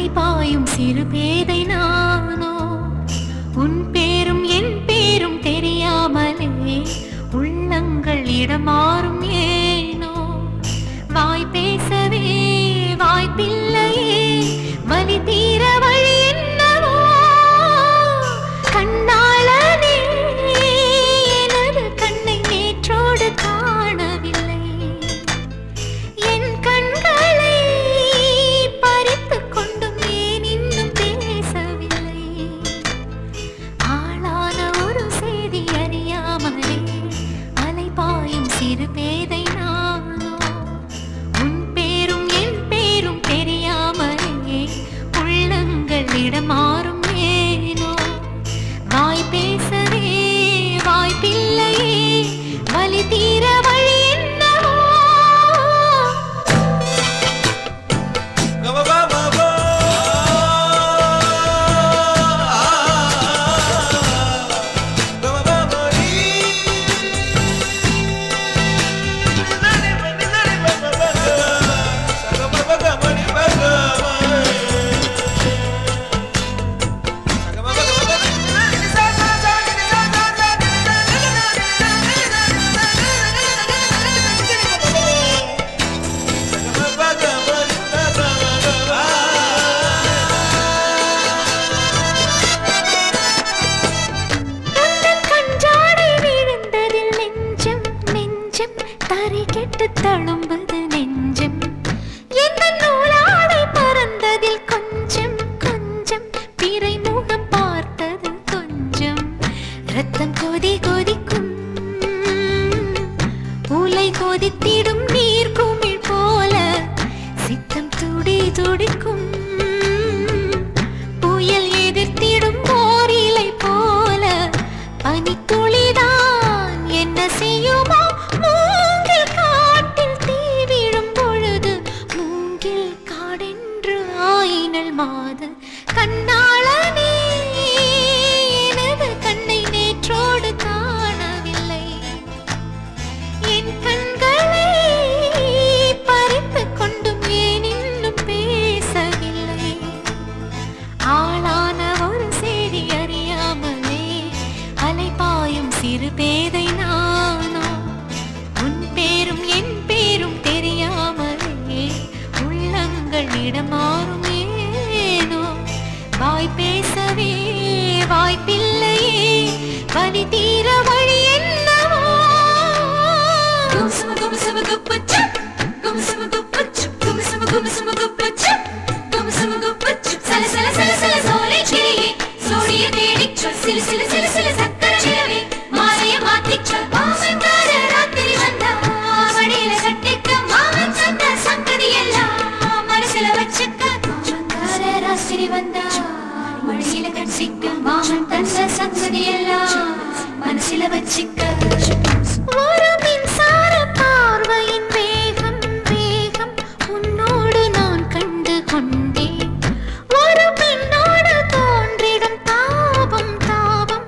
அலைபாயும் சிறு பேதை நானோ உன் பேரும் என் பேரும் தெரியாமலே உள்ளங்கள் இடமாறும் ஏனோ வாய் பேசவே வாய்ப்பில்லையே வலி தீர வழி என்னவோ கண்ணாளனே எனது கண்ணை நேற்றோடு காணவில்லை என் கண்களை பறித்துக் கொண்டும் ஏன் இன்னும் பேசவில்லை ஆளான ஒரு செய்தி அறியாமலே அலைபாயும் சிறு பேதை நானோ உன் பேரும் என் பேரும் தெரியாமலே உள்ளங்கள் இடமாறும் ஏனோ வாய் பேசவே வாய்ப்பில்லையே வலி தீர வழி என்னவோ உந்தன் கஞ்சாடை விழுந்ததில் நெஞ்சம் நெஞ்சம் தரை கெட்டு தழும்புது நெஞ்சம் எந்த நூலாடை பறந்ததில் கொஞ்சம் கொஞ்சம் பிறை முகம் பார்த்தது கொஞ்சம் ரத்தம் கொதி கொதிக்கும் உலை கொதித்திடும் நீர் குமிழ் போல சித்தம் துடி துடிக்கும் புயல் எதிர்த்திடும் போர் இலை போல பனித்துளிதான் என்ன செய்யுமோ மூங்கில் காட்டில் தீ விழும் பொழுது மூங்கில் காடென்று ஆயினல் மாது கண்ணாளனே எனது கண்ணை நேற்றோடு காணவில்லை என் கண்களை பறித்துக் கொண்டும் ஏன் இன்னும் பேசவில்லை ஆளான ஒரு செய்தி அறியாமலே அலைபாயும் சிறு பேதை நானோ உன் பேரும் என் பேரும் தெரியாமலே உள்ளங்கள் இடமாறும் ஏனோ வாய் பேசவே வாய்ப்பில்லையே வலி தீர வழி என்னவோ Gumsama gumsama gupachu, gumsama gupachu, gumsama gumsama gupachu, gumsama gupachu. சல சல சல சல சோலை கிளியே, சோடிய தேடிச் சொல். சிலு சிலு சிலு சிலு சக்கர நிலவே, மாலைய மாத்திச் சொல். மாமன்கார ராத்திரி வந்தா, மடியில கட்டிக்க மாமன் சொன்ன சங்கதி எல்லாம் மனசுல வச்சுக்க. மாமன்கார ராத்திரி வந்தா, மடியில கட்டிக்க மாமன் தந்த சங்கதி எல்லாம் மனசுல வச்சுக்க ஒரு மின்சார பார்வையின் வேகம் வேகம் உன்னோடு நான் கண்டு கொண்டேன் ஒரு பெண்ணோடு தோன்றிடும் தாபம் தாபம்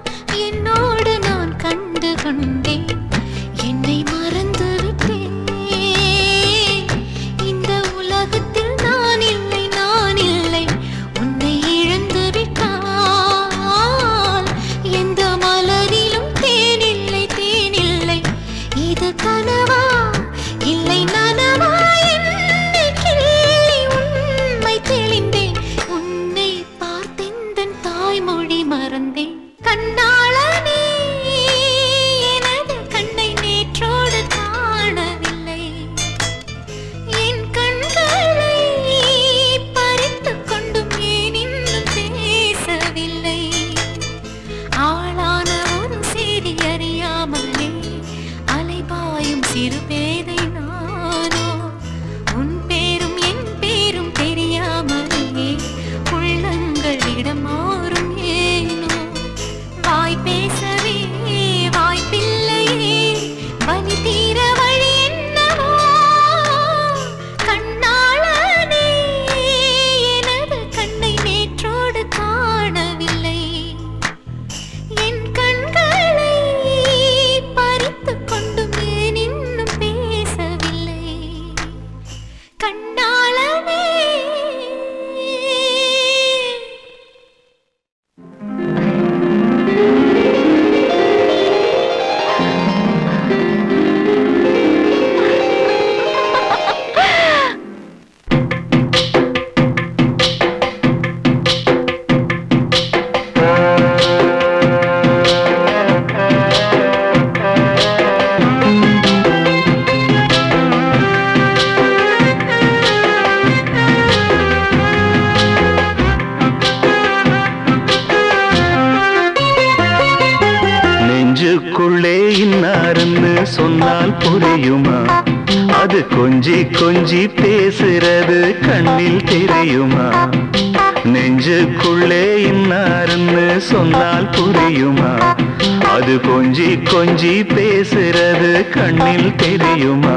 நெஞ்சுக்குள்ளே இன்னாருன்னு சொன்னால் புரியுமா அது கொஞ்சி கொஞ்சி பேசுறது கண்ணில் தெரியுமா நெஞ்சுக்குள்ளே இன்னாருன்னு சொன்னால் புரியுமா அது கொஞ்சி கொஞ்சி பேசுறது கண்ணில் தெரியுமா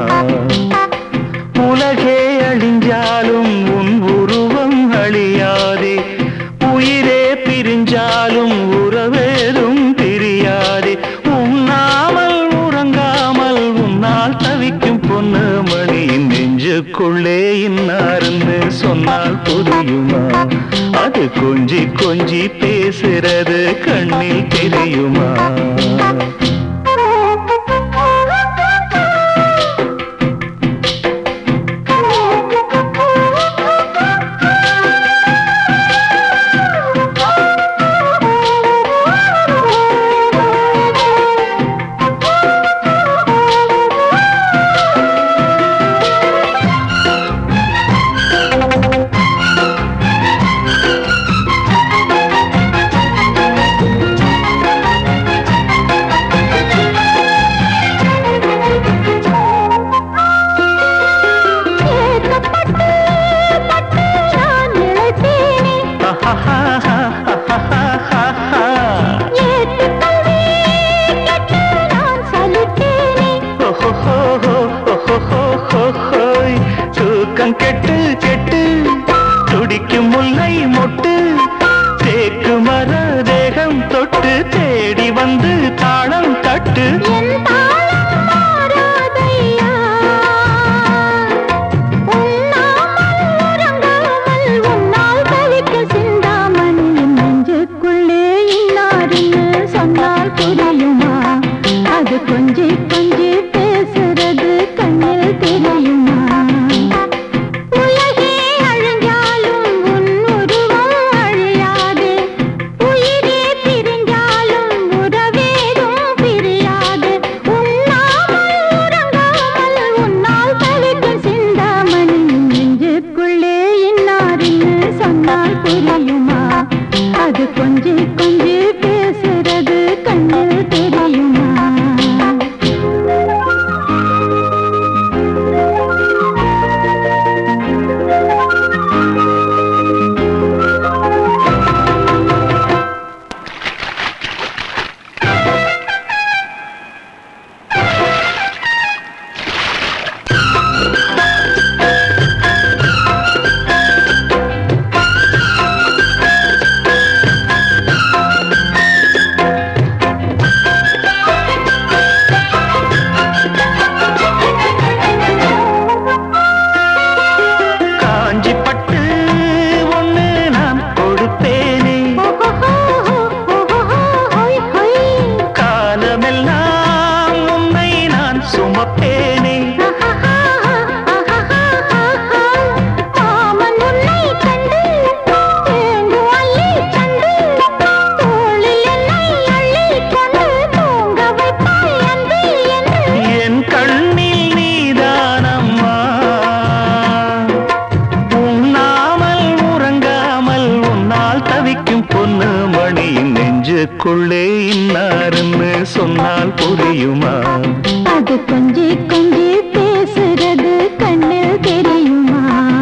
உலகே அழிஞ்சாலும் உன் உருவம் அழியாதே உயிரே பிரிஞ்சாலும் உறவேதும் பிரியாதே உண்ணாமல் உறங்காமல் உன்னால் தவிக்கும் பொண்ணு மணியின் நெஞ்சுக்குள்ளே இன்னாருன்னு சொன்னால் புரியுமா அது கொஞ்சி கொஞ்சி பேசுறது கண்ணில் தெரியுமா ஏற்கப்பட்டு பட்டு நான் நிலைத்தேனே ஏற்றுக்கல்வி கெட்டு நான் சலித்தேனே தூக்கம் கெட்டு கெட்டு துடிக்கும் முல்லை மொட்டு தேக்கு மர தேகம் தொட்டு தேடி வந்து தாளம் தட்டு என் தாளம் மாறாதையா உண்ணாமல் உறங்காமல் உன்னால் தவிக்க சிந்தாமணி நெஞ்சுக்குள்ளே இன்னாருன்னு சொன்னால் புரியுமா அது கொஞ்சி கொஞ்சி பேசுறது கண்ணில் தெரியுமா உலகே அழிஞ்சாலும் உன் உருவம் அழியாதே உயிரே பிரிஞ்சாலும் உறவேதும் பிரியாது உண்ணாமல் உறங்காமல் உன்னால் தவிக்கும் சிந்தாமணி நெஞ்சுக்குள்ளே இன்னாருன்னு சொன்னால் புரியுமா அது கொஞ்சி கொஞ்சி பேசுறது கண்ணில் தெரியுமா காஞ்சி பட்டு ஒண்ணு நான் கொடுப்பேனே காலமெல்லாம் உன்னை நான் சுமப்பேனே மாமன் உன்னை கண்டு தேங்கு அள்ளி கண்டு தோளில் என்னை அள்ளிக் கொண்டு தூங்க வைப்பாய் அன்பே என்று என் கண்ணில் நீதானம்மா உண்ணாமல் உறங்காமல் உன்னால் தவிக்கும் பொண்ணு மணி நெஞ்சுக்குள்ளே இன்னாருன்னு சொன்னால் புரியுமா அது கொஞ்சி கொஞ்சி பேசுறது கண்ணில் தெரியுமா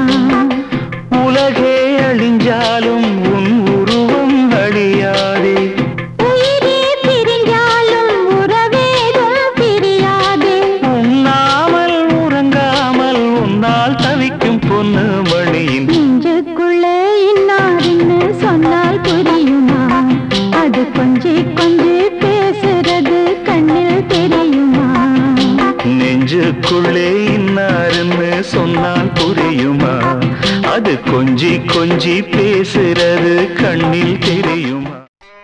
உலகே அழிஞ்சாலும் உன் உருவம் அழியாதே உயிரே பிரிஞ்சாலும் உறவேதும் பிரியாதே உண்ணாமல் உறங்காமல் உன்னால் தவிக்கும் பொண்ணு மணியின் நெஞ்சுக்குள்ளே இன்னாருன்னு சொன்னால் புரியுமா அது கொஞ்சி கொஞ்சி பேசுறது கண்ணில் தெரியுமா நெஞ்சுக்குள்ளே இன்னாருன்னு சொன்னால் புரியுமா அது கொஞ்சி கொஞ்சி பேசுறது கண்ணில் தெரியுமா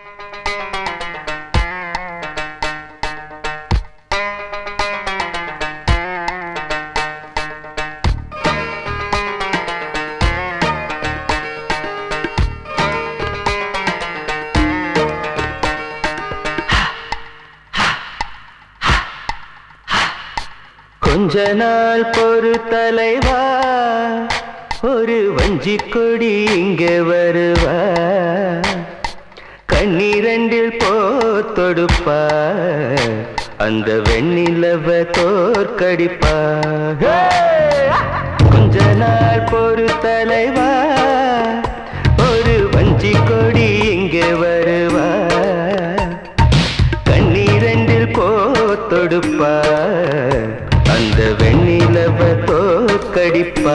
கொஞ்ச நாள் பொறு தலைவா ஒரு வஞ்சி கொடி இங்க வருவா கண்ணீரண்டில் போத்த தொடுப்பா அந்த வெண்ணிலவ தோற்கடிப்பா ஹே! கொஞ்ச நாள் பொறு தலைவா ஒரு வஞ்சி கொடி இங்கே வருவா கண்ணீரண்டில் கோத்தொடுப்பா அந்த வெண்ணிலவ தோற்கடிப்பா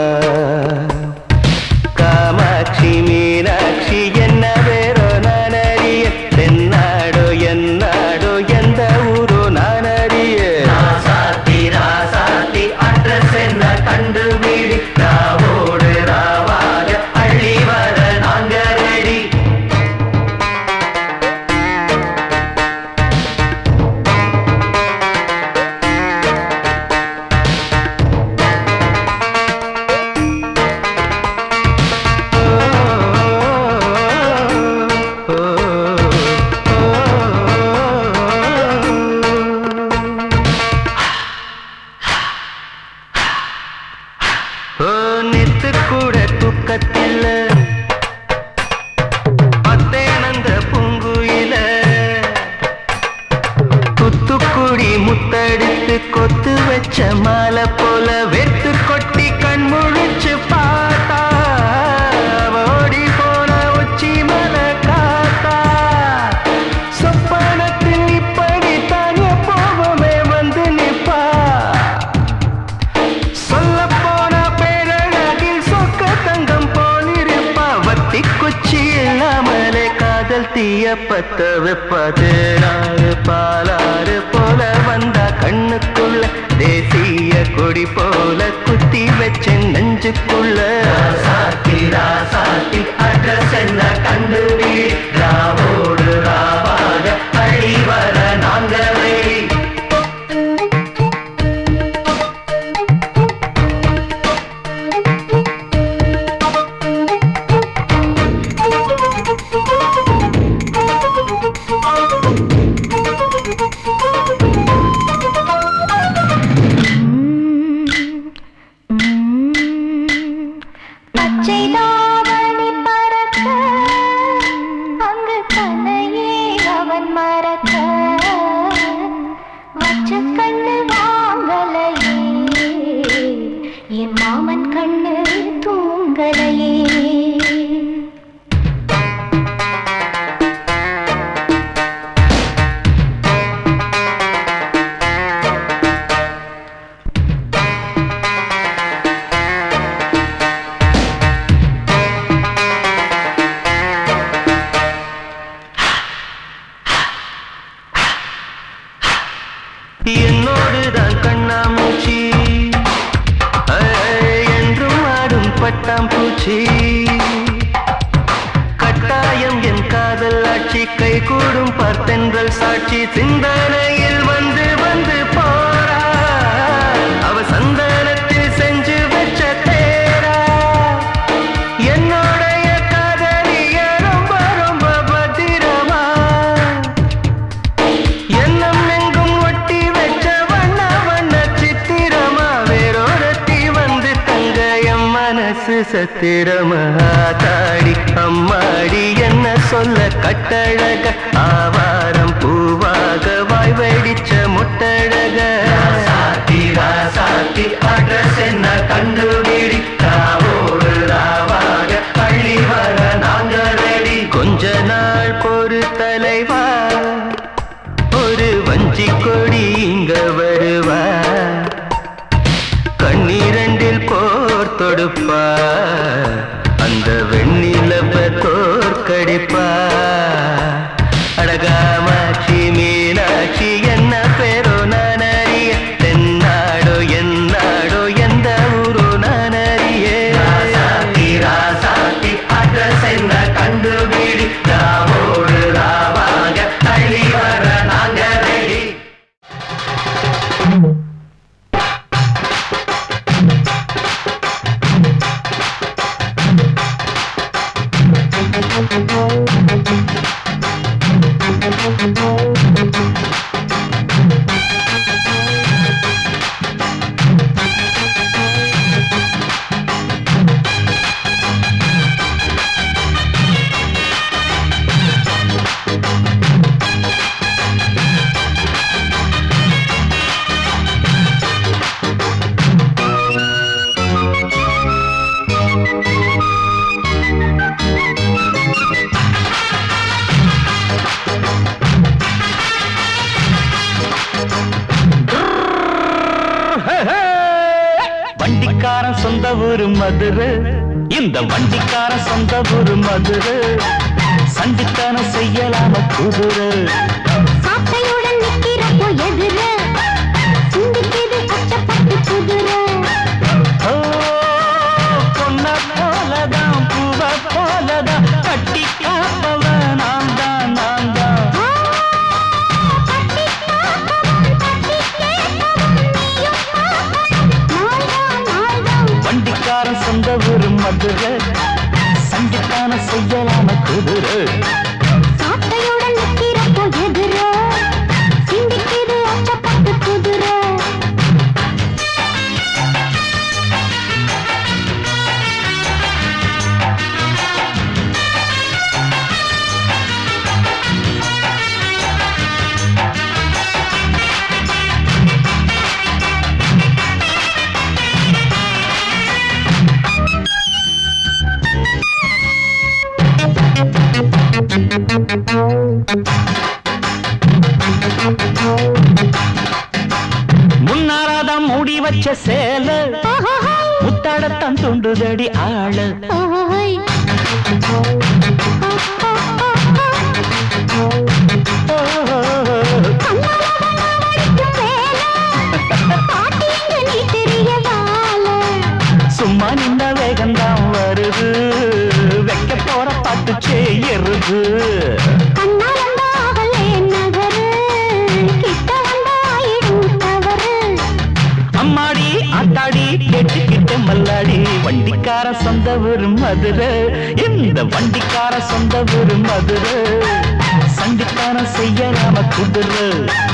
காமாட்சி மீனாட்சி என்ன வேறோ நான் அறிய தென்னாடோ என்னாடோ எந்த ஊரோ நான் அறிய ராசாத்தி ராசாத்தி அட்ரஸ் என்ன கண்டுபிடி ராவோடு ராவாக அள்ளி வர நாங்க ரெடி ஓ நித்து கூட தூக்கத்தில் பத்தேனந்த பூங்குயில குத்துக்குடி முத்தடித்து கொத்து வச்ச மாலை போல வெத்து கொட்டி கண் முழிச்சு பார்த்தா அவ ஓடி போன உச்சி மலை காத்தா சொப்பனத்தில் இப்படி தானே போகவே வந்து நிப்பா சொல்ல போன பேரழகில் சொக்க தங்கம் போலிருப்பா வத்தி குச்சி இல்லாமலே காதல் தீய பத்த வெப்பாது நாறு பாலாறு போல வந்தா கண்ணுக்குள்ள தேசிய கொடி போல குத்தி வச்ச நெஞ்சுக்குள்ள சாத்தி ராசாத்தி அட்ரஸ் என்ன கண்டுபிடி ராவோடு ராவாக அழி வர நாங்க ரெடி பச்சை தாவணி பறக்க அங்கு கண்ணையே அவன் மறக்க வச்ச கண்ணு வாங்கலையே என் மாமன் கண்ணு தூங்கலையே என்னோடு தான் கண்ணாமூச்சி ஐ, என்றும் ஆடும் பட்டாம்பூச்சி கட்டாயம் என் காதல் ஆட்சி கை கூடும் பார்த்தென்றல் சாட்சி சிந்தனையில் வந்து வந்து போறா அவ சந்தனத்தில் செஞ்சு வச்ச தேரா என்னுடைய காதலிய ரொம்ப ரொம்ப பத்திரமா எண்ணம் எங்கும் ஒட்டி வச்ச வண்ண வண்ண சித்திரமா வேறொருத்தி வந்து தங்க என் மனசு சத்திரமா தாடி அம்மாடி என்ன சொல்ல கட்டழக ஆவாரம் பூவாக வாய் வெடிச்ச முட்டழக சாத்தி ராசாத்தி அட்ரஸ் என்ன கண்டுபிடி ராவோடு ராவாக பள்ளி வர நாங்க ரெடி கொஞ்ச நாள் பொறு தலைவா ஒரு வஞ்சி கொடி இங்க வருவா கண்ணீரண்டில் போர் தொடுப்பா அந்த வெண்ணிலவ தோற்கடிப்பா அழகாமாட்சி மீனாட்சி என்ன பேரோ நான் அறிய தென்னாடோ என்னாடோ எந்த ஊரோ நான் வண்டிக்காரன் சொந்த ஊரு மதுரை இந்த வண்டிக்காரன் சொந்த ஊரு மதுரை சண்டித்தனம் செய்யலாம குதிரை சாட்டையுடன் நிக்கிறப்போ எதிர சிந்திக்குது கஷ்டப்பட்டு குதிரை ஓ, பொன்ன போலதான் பூவ போலதான் கட்டி காப்பவ நான் தான் நான் தான் வண்டிக்காரன் சொந்த ஊரு மதுரை சண்டித்தனம் செய்யலாம குதிரை சாட்டையுடன் நிக்கிறப்போ எதிர சிந்திக்குது அச்சப்பட்டு குதிரை முன்னாராதான் மூடி வச்ச சேல முத்தாடத்தான் துண்டுதடி ஆளு ஓய் சும்மா நின்ன வேகம்தான் வருது வைக்க போற பாட்டு செய்யறது அம்மாடி ஆத்தாடி கேட்டுக்கிட்ட மல்லாடி வண்டிக்கார சொந்த ஊரு மதுரை இந்த வண்டிக்கார சொந்த ஊரு மதுரை சண்டித்தானம் செய்யலாம குதிரை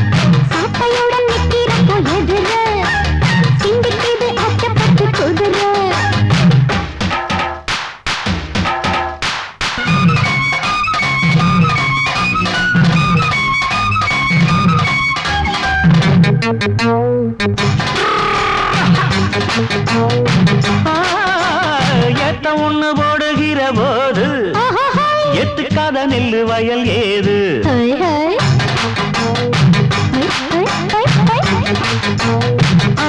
ஆ, ஏத்த ஒண்ணு போடுகிற போது எத்துக்காத நெல்லு வயல் ஏது ஆ,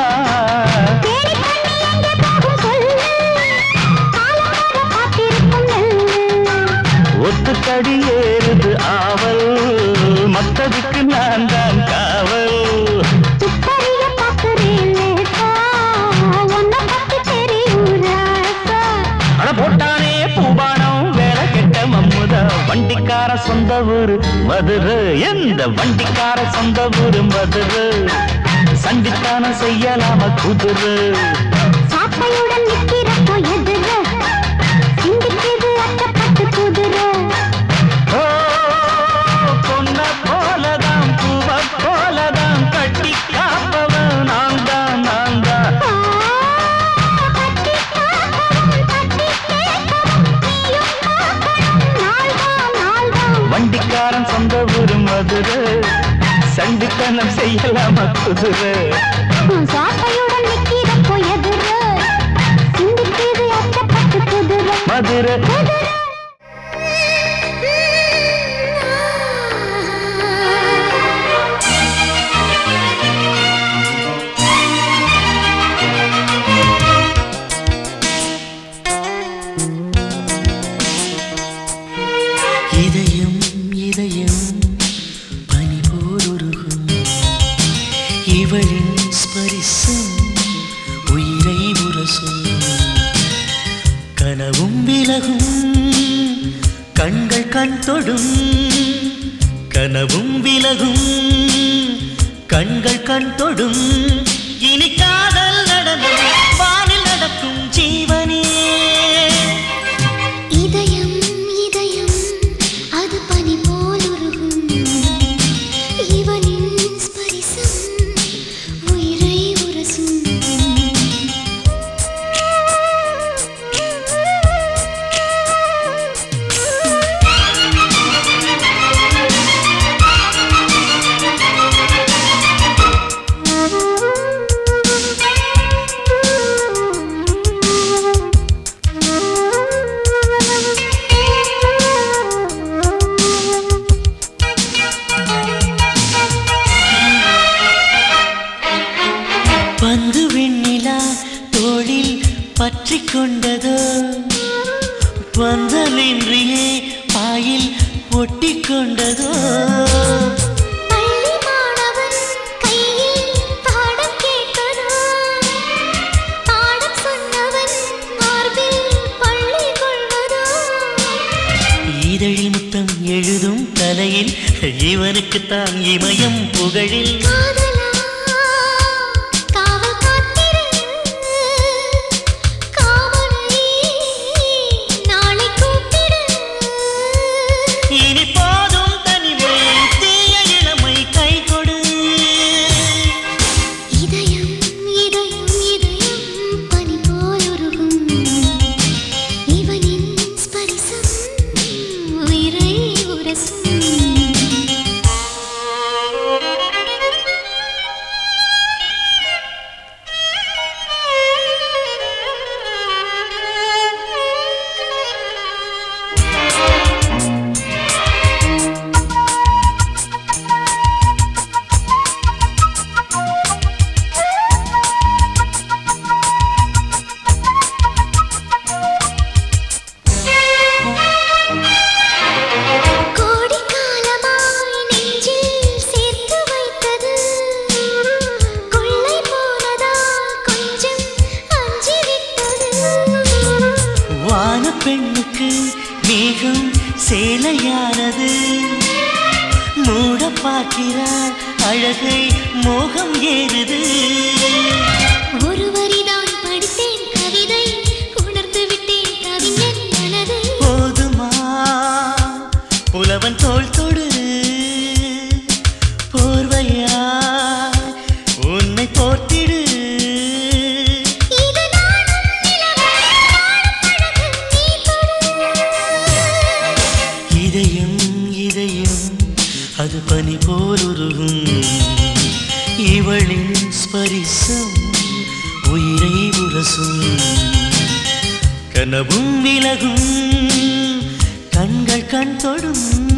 ஒத்துக்கடி ஏறுது ஆவல் மத்ததுக்கு நான் தான் காவல் அட போட்டானே பூபானம் வேலை கெட்ட மம்முதா வண்டிக்கார சொந்த ஊரு மதுரை எந்த வண்டிக்கார சொந்த ஊரு மதுரை சண்டித்தானம் செய்யலாம குதிரை சாப்பையுடன் நிற்கிறப்போ எதிர சிந்திக்குது அச்சப்பட்டு குதிரை ஓ, பொன்ன போலதான் பூவ போலதான் கட்டி காப்பவன் நான் தான் நான் தான் வண்டிக்காரன் சொந்த ஊரு மதுரை சண்டித்தனம் செய்யலாம குதிரை சாட்டையுடன் நிற்கிறப்போ எதிர சிந்திக்குது அச்சப்பட்டு குதிரை மதுரை இதயம் இதயம் பனி போலுருகும் இவளின் ஸ்பரிசம் உயிரை உரசும் கனவும் விலகும் கண்கள் கண் தொடும் கனவும் விலகும் கண்கள் கண் தொடும் இனி காதல் நடனம் வானில் நடக்கும் ஜீவனே இதயம் இதயம் அது பனி போலுருகும் இவனின் ஸ்பரிசம் உயிரை உரசும் பற்றி கொண்டதோ பந்தலின்றியே பாயில் ஒட்டி கொண்டதோ பள்ளி மாணவன் கையில் பாடம் கேட்பதோ பாடம் சொன்னவன் மார்பில் பள்ளி கொள்வதோ இதழில் முத்தம் எழுதும் தலையில் இவனுக்குத்தான் இமயம் புகழில் காதலா காவல் காத்திரு காவலை நாளை கூப்பிடு இனி போதும் தனிமை தீய இளமை கை கொடு இதயம் இதயம் இதயம் பனி போலுருகும் இவனின் ஸ்பரிசம் உயிரை உரசும் கோடிக்காலமாய் நெஞ்சில் சேர்த்து வைத்தது கொள்ளை போனதா கொஞ்சம் அஞ்சி விட்டது வான பெண்ணுக்கு மேகம் சேலையானது மூட பார்க்கிறார் அழகை மோகம் ஏறுது ஒரு வரிதான் படித்தேன் கவிதை உணர்ந்து விட்டேன் கவிஞன் மனதை போதுமா புலவன் தோள் தொடு போர்வையா உன்னை போர்த்திடு இது நானும் நிலவை நாளும் அழகு நீ தொடு இதயம் இதயம் அது பனி போலுருகும் இவளின் ஸ்பரிசம் உயிரை உரசும் கனவும் விலகும் கண்கள் கண் தொடும்